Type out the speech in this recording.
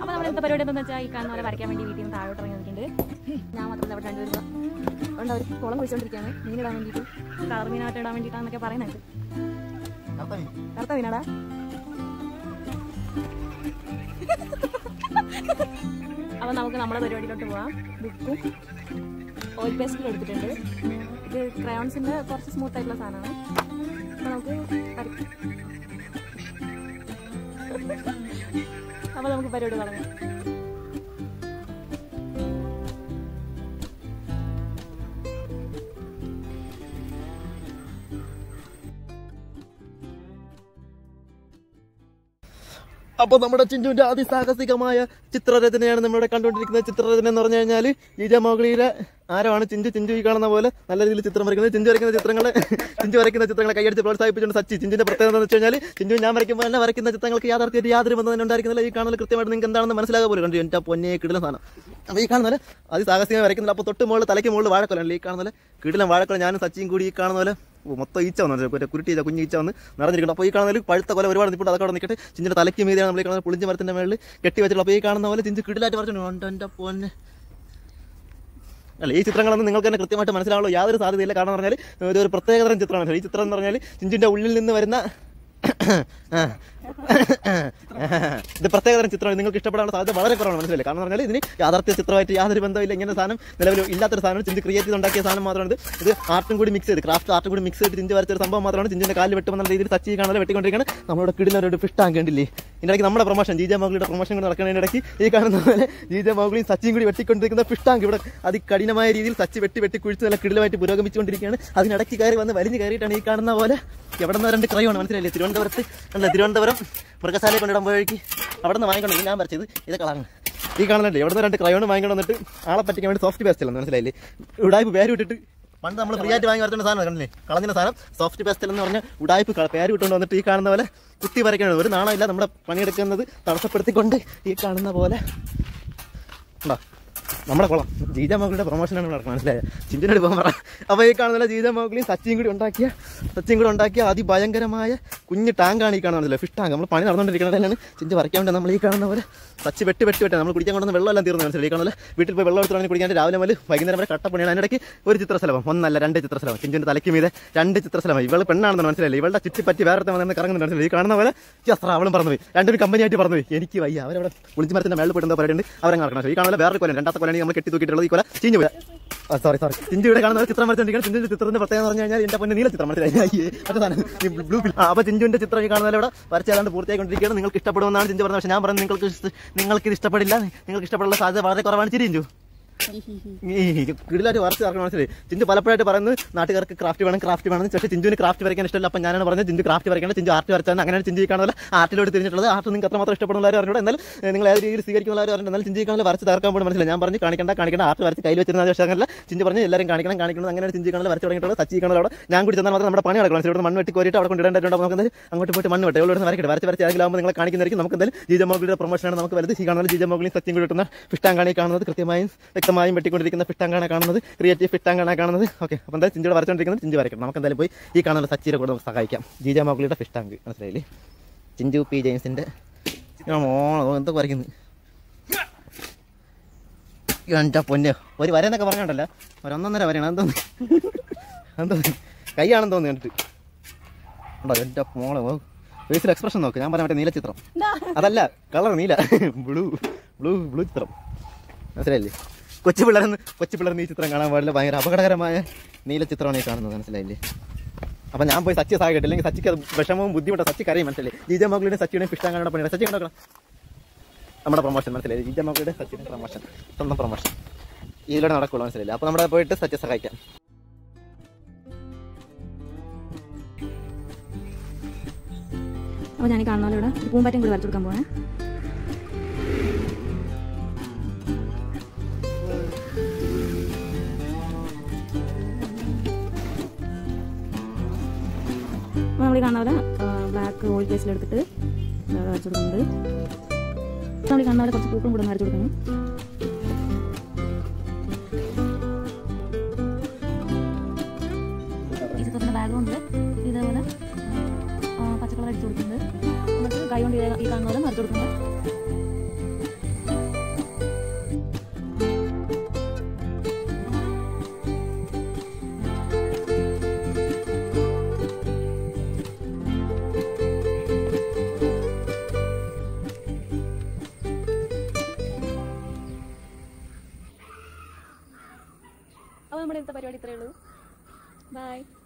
അപ്പോൾ നമ്മൾ ഇന്നത്തെ പരിപാടി എന്താണെന്ന് വെച്ചാൽ ഈ കാണുന്ന പോലെ വരയ്ക്കാൻ വേണ്ടി വീട്ടിൽ നിന്ന് താഴോട്ട് ഇറങ്ങി നിൽക്കുന്നുണ്ട് ഞാൻ മാത്രമല്ല അവിടെ രണ്ടുപേരും അതുകൊണ്ട് അവർ കുളം കുഴിച്ചുകൊണ്ടിരിക്കുകയാണ് മീനിടാൻ വേണ്ടിയിട്ട് കളർ മീനായിട്ട് ഇടാൻ വേണ്ടിയിട്ടാണെന്നൊക്കെ പറയുന്നുണ്ട് കറുത്ത മീനാടാ അപ്പോൾ നമുക്ക് നമ്മുടെ പരിപാടിയിലോട്ട് പോവാം ബുക്കും ഓയിൽ പേസ്റ്റിൽ എടുത്തിട്ടുണ്ട് ഇത് ക്രയോൺസിൻ്റെ കുറച്ച് സ്മൂത്ത് ആയിട്ടുള്ള സാധനമാണ് അപ്പോൾ നമുക്ക് വരയ്ക്കാം അപ്പോൾ നമുക്ക് പരിപാടി തുടങ്ങാം അപ്പോൾ നമ്മുടെ ചിഞ്ചുവിന്റെ അതിസാഹസികമായ ചിത്രരചനയാണ് നമ്മളിവിടെ കണ്ടുകൊണ്ടിരിക്കുന്നത് ചിത്രരചന എന്ന് പറഞ്ഞു കഴിഞ്ഞാൽ ഈജ മൗഗ്ലിയുടെ ആരാണ് ചിഞ്ചു ചിഞ്ചു ഈ കാണുന്ന പോലെ നല്ല രീതിയിൽ ചിത്രം വരയ്ക്കുന്നത് ചിഞ്ചു വരയ്ക്കുന്ന ചിത്രങ്ങൾ ചിഞ്ചു വരയ്ക്കുന്ന ചിത്രങ്ങളെ കൈയടിച്ച് പ്രോത്സാഹിപ്പിച്ചുകൊണ്ട് സച്ചി ചിഞ്ചിന്റെ പ്രത്യേകത എന്ന് വെച്ച് കഴിഞ്ഞാൽ ചിഞ്ചു ഞാൻ വരയ്ക്കുമ്പോൾ തന്നെ വരയ്ക്കുന്ന ചിത്രങ്ങൾക്ക് യാഥാർത്ഥ്യമായിട്ട് യാതൊരു ബന്ധം തന്നെ ഉണ്ടായിരിക്കുന്നില്ല ഈ കാണുന്നത് കൃത്യമായിട്ട് നിങ്ങൾക്ക് എന്താണെന്ന് മനസ്സിലാകാൻ പോലും കണ്ടു എൻ്റെ പൊന്നെ കിടിലം സാധനം അപ്പോൾ ഈ കാണുന്ന പോലെ അതിസാഹസികമായി വരയ്ക്കുന്നില്ല അപ്പോൾ തൊട്ട് മുകളിൽ തലയ്ക്ക് മുകളിൽ വാഴക്കൊലല്ലേ ഈ കാണുന്ന പോലെ കിടിലം വാഴക്കൊല ഞാനും സച്ചിയും കൂടി ഈ കാണുന്ന പോലെ ഓ, മൊത്തം ഈച്ച വന്നു മറ്റേ കുരുട്ടി ഈച്ച കുഞ്ഞ് ഈച്ച വന്ന് നിറഞ്ഞിരിക്കണം അപ്പോൾ ഈ കാണുന്ന പഴുത്ത കൊല ഒരുപാട് നിൽപ്പുണ്ട് അതൊക്കെ അവിടെ നിൽക്കട്ടെ ചിഞ്ചിന്റെ തലയ്ക്ക് മീതിയാണ് നമ്മൾ ഈ കാണുന്ന പുളിഞ്ച മരത്തിന്റെ മേളിൽ കെട്ടി വെച്ചിട്ടുള്ള അപ്പോൾ ഈ കാണുന്ന പോലെ ചിഞ്ച് കിടിലായിട്ട് പറഞ്ഞു എൻ്റെ പൊന്നെ അല്ല ഈ ചിത്രങ്ങളൊന്നും നിങ്ങൾക്ക് തന്നെ കൃത്യമായിട്ട് മനസ്സിലാവുള്ളൂ യാതൊരു സാധ്യതയില്ല കാരണം പറഞ്ഞാൽ ഇത് ഒരു പ്രത്യേകതരം ചിത്രമാണ് ഈ ചിത്രം എന്ന് പറഞ്ഞാൽ ചിഞ്ചിന്റെ ഉള്ളിൽ നിന്ന് വരുന്ന ഇത് പ്രത്യേകതരം ചിത്രമാണ് നിങ്ങൾക്ക് ഇഷ്ടപ്പെടാനുള്ള സാധ്യത വളരെ കുറവാണ് മനസ്സിലായി കാരണം പറഞ്ഞാൽ ഇതിന് യാഥാർത്ഥ്യ ചിത്രമായിട്ട് യാതൊരു ബന്ധമില്ല ഇങ്ങനെ സാധനം നിലവിൽ ഇല്ലാത്തൊരു സാധനം ചിഞ്ച് ക്രിയേറ്റ് ചെയ്ത് ഉണ്ടാക്കിയ സാധനം മാത്രമാണ് ഇത് ഇത് ആർട്ടും കൂടി മിക്സ് ചെയ്ത് ക്രാഫ്റ്റ് ആർട്ടും കൂടി മിക്സ് ചെയ്ത് ചിഞ്ച് വരച്ച ഒരു സംഭവം മാത്രമാണ് ചിഞ്ചിന്റെ കാലിൽ വെട്ടുമെന്ന രീതിയിൽ ടച്ച് കാണാതെ വെട്ടിക്കൊണ്ടിരിക്കുകയാണ് നമ്മുടെ കിടിലൊരു ഒരു ഫിഷ് ടാങ്ക് ഉണ്ടില്ലേ ഇതിന്റെ ഇടയ്ക്ക് നമ്മുടെ പ്രൊമോഷൻ ജീജ മൗഗ്ലിയുടെ പ്രൊമോഷൻ കൂടി നടക്കുന്നതിന്റെ ഇടയ്ക്ക് ഈ കാണുന്ന പോലെ ജീജ മൗഗ്ലിയും സച്ചിയും കൂടി വെട്ടിക്കൊണ്ടിരിക്കുന്ന ഫിഷ് ടാങ്ക് ഇവിടെ അതികഠിനമായ രീതിയിൽ സച്ചി വെട്ടി വെട്ടി കുഴിച്ച് നല്ല കിടിലമായിട്ട് പുരോഗമിച്ചുകൊണ്ടിരിക്കുകയാണ് അതിനിടയ്ക്ക് കയറി വന്ന് വലിഞ്ഞ് കയറിയിട്ടാണ് ഈ കാണുന്ന പോലെ എവിടെ നിന്ന് രണ്ട് ക്രയോണ് മനസ്സിലായില്ലേ തിരുവനന്തപുരത്ത് അല്ല തിരുവനന്തപുരം മൃഗശാലയിൽ കൊണ്ടിടാൻ പോയി അവിടെ നിന്ന് വാങ്ങിക്കൊണ്ട് ഞാൻ വരച്ചത് ഇത് കളാണ് ഈ കാണുന്നുണ്ട് എവിടെ നിന്ന് രണ്ട് ക്രയോൺ വാങ്ങിക്കൊണ്ട് വന്നിട്ട് ആളെ പറ്റിക്കാൻ വേണ്ടി സോഫ്റ്റ് പേസ്റ്റ് അല്ലെന്ന് മനസ്സിലായില്ലേ ഉടായ്പ പേര് വിട്ടിട്ട് പണ്ട് നമ്മൾ ഫ്രീ ആയിട്ട് വാങ്ങി വരത്തേണ്ട സാധനം കണ്ടില്ലേ കളഞ്ഞ സാധനം സോഫ്റ്റ് പേസ്റ്റൽ എന്ന് പറഞ്ഞ ഉടായ്പ ക- പേര് വിട്ടുകൊണ്ട് വന്നിട്ട് ഈ കാണുന്ന പോലെ കുത്തി വരയ്ക്കണം ഒരു നാണമില്ല നമ്മുടെ പണിയെടുക്കുന്നത് തടസ്സപ്പെടുത്തിക്കൊണ്ട് ഈ കാണുന്ന പോലെ ഉണ്ടോ നമ്മുടെ കുളം ജീജ മകളുടെ പ്രൊമോഷനാണ് ഇവിടെ നടക്കുന്നത് മനസ്സിലായത് ചിന്തിനോട് പോകാൻ പറ അപ്പോൾ ഈ കാണുന്നില്ല ജീജ മകളി സച്ചിയും കൂടി ഉണ്ടാക്കിയ സച്ചിയും കൂടി ഉണ്ടാക്കിയ അതിഭയങ്കരമായ കുഞ്ഞ് ടാങ്കാണ് ഈ കാണുന്നത് ഫിഷ് ടാങ്ക് നമ്മൾ പണി നടന്നുകൊണ്ടിരിക്കുന്നതിലാണ് ചിന്തി വരയ്ക്കാൻ വേണ്ടി നമ്മൾ ഈ കാണുന്ന പോലെ സച്ചി വെട്ടി വെട്ടി വെട്ടി നമ്മൾ കുടിക്കാൻ കൊണ്ടുവന്ന വെള്ളമെല്ലാം തീർന്നു മനസ്സിലായി ഈ കാണുന്നില്ല വീട്ടിൽ പോയി വെള്ളം എടുത്തു കുടിക്കാൻ രാവിലെ മുതൽ വൈകുന്നേരം വരെ കട്ടപ്പണിയാണ് അതിനിടയ്ക്ക് ഒരു ചിത്രസ്ഥലം ഒന്നല്ല രണ്ട് ചിത്രസ്ഥലം ചിഞ്ചിന്റെ തലയ്ക്ക് മീതെ രണ്ട് ചിത്രസ്ഥലം ഇവൾ പെണ്ണാണെന്ന് മനസ്സിലായില്ല ഇവളുടെ ചുറ്റിപ്പറ്റി വേറെ വന്ന് കറങ്ങുന്നുണ്ട് മനസ്സിലായി ഈ കാണുന്ന പോലെ അത്ര അവളും പറന്നുപോയി രണ്ടൊരു കമ്പനിയായിട്ട് പറന്നുപോയി എനിക്ക് വയ്യ അവരവിടെ പുളിഞ്ചി മരത്തിന്റെ മേളിൽ പോയിട്ട് എന്താ പറയുന്നുണ്ട് അവരങ്ങ് നടക്കണം ഈ കാണുന്ന വേറെ കൊല്ലം രണ്ടാമത്തെ കൊല്ലം നമ്മൾ കെട്ടി തൂക്കിയിട്ടുള്ളത് ഈ കൊല ചീഞ്ഞു പോയ സോറി സോറി ചിഞ്ചി ഇവിടെ കാണുന്ന ഒരു ചിത്രം വരച്ചോണ്ടിരിക്കണം ചിഞ്ചിന്റെ ചിത്രത്തിന്റെ പ്രത്യേകത എന്ന് പറഞ്ഞു കഴിഞ്ഞാൽ എന്റെ പൊന്നെ നീല ചിത്രം മനസ്സിലായി അയ്യേ അതാണ് ബ്ലൂ ഫിൽ അപ്പൊ ചിഞ്ചുവിന്റെ ചിത്രം ഈ കാണുന്ന ഇവിടെ വരച്ചാലാണ്ട് പൂർത്തിയായിക്കൊണ്ടിരിക്കുകയാണ് നിങ്ങൾക്ക് ഇഷ്ടപ്പെടുമെന്നാണ് ചിഞ്ചു പറഞ്ഞത് പക്ഷേ ഞാൻ പറഞ്ഞു നിങ്ങൾക്ക് ഇഷ്ട- നിങ്ങൾക്ക് ഇത് ഇഷ്ടപ്പെടില്ല നിങ്ങൾക്ക് ഇഷ്ടപ്പെടാനുള്ള സാധ്യത വളരെ കുറവാണ് ചിരിഞ്ചു കിടിലായിട്ട് വരച്ച് ഇറക്കണം മനസ്സിലായി ചിഞ്ചു പലപ്പോഴായിട്ട് പറയുന്നത് നാട്ടുകാർക്ക് ക്രാഫ്റ്റ് വേണം ക്രാഫ്റ്റ് വേണം പക്ഷേ ചിഞ്ചുവിന് ക്രാഫ്റ്റ് വരയ്ക്കാൻ ഇഷ്ടമില്ല അപ്പം ഞാനാണ് പറഞ്ഞത് ചിഞ്ചു ക്രാഫ്റ്റ് വരയ്ക്കണം ചിഞ്ചു ആർട്ട് വരച്ചാൽ അങ്ങനെയാണ് ചിഞ്ചു ഈ കാണുന്നത് ആർട്ടിലോട്ട് തിരിഞ്ഞിട്ടുള്ളത് ആർട്ട് നിങ്ങൾക്ക് അത്രമാത്രം ഇഷ്ടപ്പെടുന്നവരും അറിഞ്ഞൂടെ എന്നാൽ ഏഹ്, നിങ്ങൾ ഏത് രീതിയിൽ സ്വീകരിക്കുന്നവരും അറിഞ്ഞു എന്നാൽ ചിഞ്ചു ഈ കാണുന്നത് വരച്ച് തകർക്കാൻ പോലും മനസ്സിലായി ഞാൻ പറഞ്ഞു കാണിക്കേണ്ട കാണിക്കേണ്ട ആർട്ട് വരച്ച് കയ്യിൽ വെച്ചിരുന്ന പക്ഷേ അങ്ങനെയല്ല ചിഞ്ചു പറഞ്ഞ് എല്ലാവരും കാണിക്കണം കാണിക്കണം അങ്ങനെയാണ് ചിഞ്ചു കാണുന്നത് വരച്ച് തുടങ്ങിയിട്ടുള്ളത് സച്ചി കാണുന്നത് അവിടെ ഞാൻ കൂടി ചെന്നാൽ മാത്രം നമ്മുടെ പണി നടക്കണം ഇവിടെ മണ്ണ് വെട്ടി കോരിയിട്ട് അവിടെ കൊണ്ടിടേണ്ടതുണ്ട് നമുക്ക് എന്തായാലും അങ്ങോട്ട് പോയിട്ട് മണ്ണ് വെട്ടെ ഇവിടെ വരയ്ക്കട്ടെ വരച്ച് വരച്ച് ആരെങ്കിലും ആകുമ്പോൾ നിങ്ങൾ കാണിക്കുന്നതായിരിക്കും നമുക്ക് എന്തായാലും ജീജ മോഗിയുടെ പ്രൊമോഷനാണ് നമുക്ക് വലുത് ഈ കാണുന്നത് ജീജ മോഗിലും സത്യം കൂടി കിട്ടുന്ന ഫിഷ്ടാങ്കാണ് ഈ കാണുന്നത് കൃത്യമായും വ്യക്തമായും വെട്ടിക്കൊണ്ടിരിക്കുന്ന ഫിഷ്ടാങ്കാണ് കാണുന്നത് ക്രിയേറ്റീവ് ഫിഷ്ടാങ്കാണ് കാണുന്നത് ഓക്കെ അപ്പോൾ എന്തായാലും ചിഞ്ചിയുടെ വരച്ചുകൊണ്ടിരിക്കുന്നത് ചിഞ്ചു വരയ്ക്കണം നമുക്ക് എന്തായാലും പോയി ഈ കാണുന്ന സച്ചിയുടെ കൂടെ നമുക്ക് സഹായിക്കാം ജീജ മോഗിയുടെ ഫിഷ്ടാങ്ക് മനസ്സിലായില്ലേ ചിഞ്ചു പി ജെയിംസിന്റെ മോണോ എന്തൊക്കെ വരയ്ക്കുന്നു എൻ്റെ പൊന്നെ ഒരു വര എന്നൊക്കെ പറഞ്ഞോണ്ടല്ല ഒരു ഒന്നൊന്നര വരയാണ് എന്തോന്ന് എന്തോ കൈയാണെന്ന് തോന്നി കണ്ടിട്ട് ഉണ്ടോ എൻ്റെ മോളെ ഫേസിൽ എക്സ്പ്രഷൻ നോക്ക് ഞാൻ പറഞ്ഞ മറ്റേ നീല ചിത്രം അതല്ല കളർ നീല ബ്ലൂ ബ്ലൂ ബ്ലൂ ചിത്രം മനസ്സിലായില്ലേ കൊച്ചു പിള്ളേർന്ന് കൊച്ചു പിള്ളേർന്ന് ഈ ചിത്രം കാണാൻ പാടില്ല ഭയങ്കര അപകടകരമായ നീല ചിത്രമാണ് ഈ കാണുന്നത് മനസ്സിലായില്ലേ അപ്പം ഞാൻ പോയി സച്ചി സഹായിക്കട്ടെ അല്ലെങ്കിൽ സച്ചിക്ക് അത് വിഷമവും ബുദ്ധിമുട്ടോ സച്ചി കറിയും മനസ്സിലായി ജീജ മകളുടെ സച്ചിയുടെയും പിഷ്ടാങ്കാരുടെ പണിയാണ് സച്ചി കണ്ടോക്കണം നമ്മുടെ പ്രൊമോഷൻ മനസ്സിലായി ജീജ മകളുടെ സച്ചിയുടെ പ്രൊമോഷൻ സ്വന്തം പ്രൊമോഷൻ ഇതിലൂടെ നടക്കുള്ളൂ മനസ്സിലായില്ലേ അപ്പോൾ നമ്മുടെ പോയിട്ട് സച്ചി സഹായിക്കാം അപ്പോൾ ഞാൻ ഈ കാണുന്ന പോലെ ഇവിടെ ഒരു പൂമ്പാറ്റയും കൂടി വരച്ചു കൊടുക്കാൻ പോകണേ അപ്പോൾ നമ്മൾ ഈ കാണുന്ന പോലെ ബ്ലാക്ക് ഓയിൽ കേസിൽ എടുത്തിട്ട് ഇവിടെ വരച്ചു കൊടുക്കുന്നുണ്ട് നമ്മൾ ഈ കാണുന്ന പോലെ കുറച്ച് പൂക്കളും കൂടെ ഒന്ന് വരച്ചു കൊടുക്കണം ഈ ചിത്രത്തിൻ്റെ ബാഗും ഉണ്ട് ഇതേപോലെ ആ, പച്ച കളർ അടിച്ചു കൊടുക്കുന്നത് എന്നിട്ട് കൈ കൊണ്ട് ഇതേ- ഈ കാണുന്ന പോലെ വരച്ചു കൊടുക്കുന്നത് അപ്പോൾ നമ്മുടെ ഇന്നത്തെ പരിപാടി ഇത്രയേ ഉള്ളൂ ബൈ